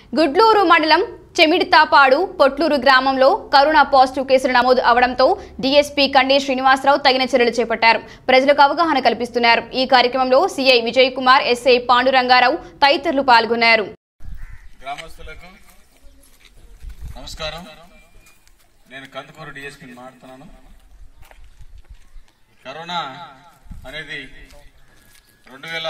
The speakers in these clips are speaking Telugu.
గుడ్లూరు మండలం చెమిడితాపాడు పొట్లూరు గ్రామంలో కరోనా పాజిటివ్ కేసులు నమోదు అవడంతో డీఎస్పీ కండే శ్రీనివాసరావు తగిన చర్యలు చేపట్టారు ప్రజలకు అవగాహన కల్పిస్తున్నారు ఈ కార్యక్రమంలో సీఐ విజయ్ కుమార్ ఎస్ఐ పాండురంగారావు తదితరులు పాల్గొన్నారు గ్రామస్తులకు నమస్కారం నేను కందుకూరు డిఎస్పీని మాట్లాడుతున్నాను కరోనా అనేది రెండు వేల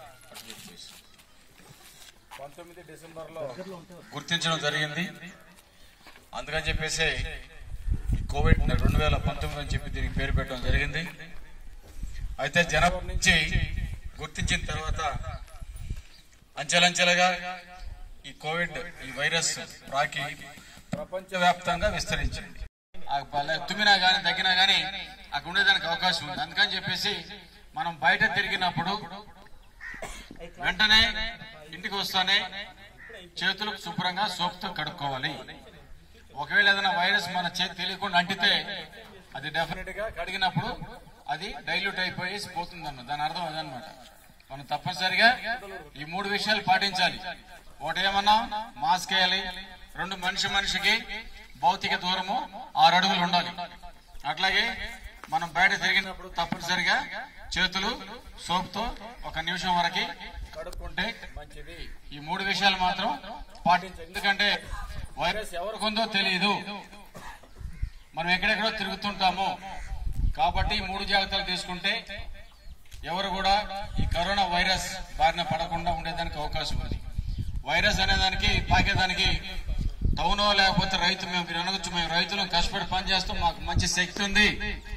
పంతొమ్మిది డిసెంబర్లో గుర్తించడం జరిగింది అందుకని చెప్పేసి ఈ కోవిడ్ రెండు వేల పంతొమ్మిది అని చెప్పి దీనికి పేరు పెట్టడం జరిగింది అయితే జనవరి నుంచి గుర్తించిన తర్వాత అంచెలంచెలుగా ఈ కోవిడ్ ఈ వైరస్ రాకి ప్రపంచవ్యాప్తంగా విస్తరించింది ఆ పల్లె- తుమ్మినా గానీ తగ్గినా గానీ అక్కడ ఉండేదానికి అవకాశం ఉంది అందుకని చెప్పేసి మనం బయట తిరిగినప్పుడు వెంటనే ఇంటికి వస్తానే చేతులు శుభ్రంగా సోపుతో కడుక్కోవాలి ఒకవేళ ఏదైనా వైరస్ మన చేతి తెలియకుండా అంటితే అది డెఫినెట్ గా కడిగినప్పుడు అది డైల్యూట్ అయిపోయి పోతుంది అన్న దాని అర్థం అదనమాట మనం తప్పనిసరిగా ఈ మూడు విషయాలు పాటించాలి ఒకటి ఏమన్నా మాస్క్ వేయాలి రెండు మనిషి మనిషికి భౌతిక దూరము ఆరు అడుగులు ఉండాలి అట్లాగే మనం బయట తిరిగినప్పుడు తప్పనిసరిగా చేతులు సోప్తో ఒక నిమిషం వరకు కడుక్కుంటే మంచిది ఈ మూడు విషయాలు మాత్రం పాటించాలి ఎందుకంటే వైరస్ ఎవరికి ఉందో తెలియదు మనం ఎక్కడెక్కడో తిరుగుతుంటాము కాబట్టి ఈ మూడు జాగ్రత్తలు తీసుకుంటే ఎవరు కూడా ఈ కరోనా వైరస్ బారిన పడకుండా ఉండేదానికి అవకాశం ఉంది వైరస్ అనేదానికి పాకేదానికి టౌనో లేకపోతే రైతు మేము మీరు అనవచ్చు మేము రైతులు కష్టపడి పని చేస్తాం మాకు మంచి శక్తి ఉంది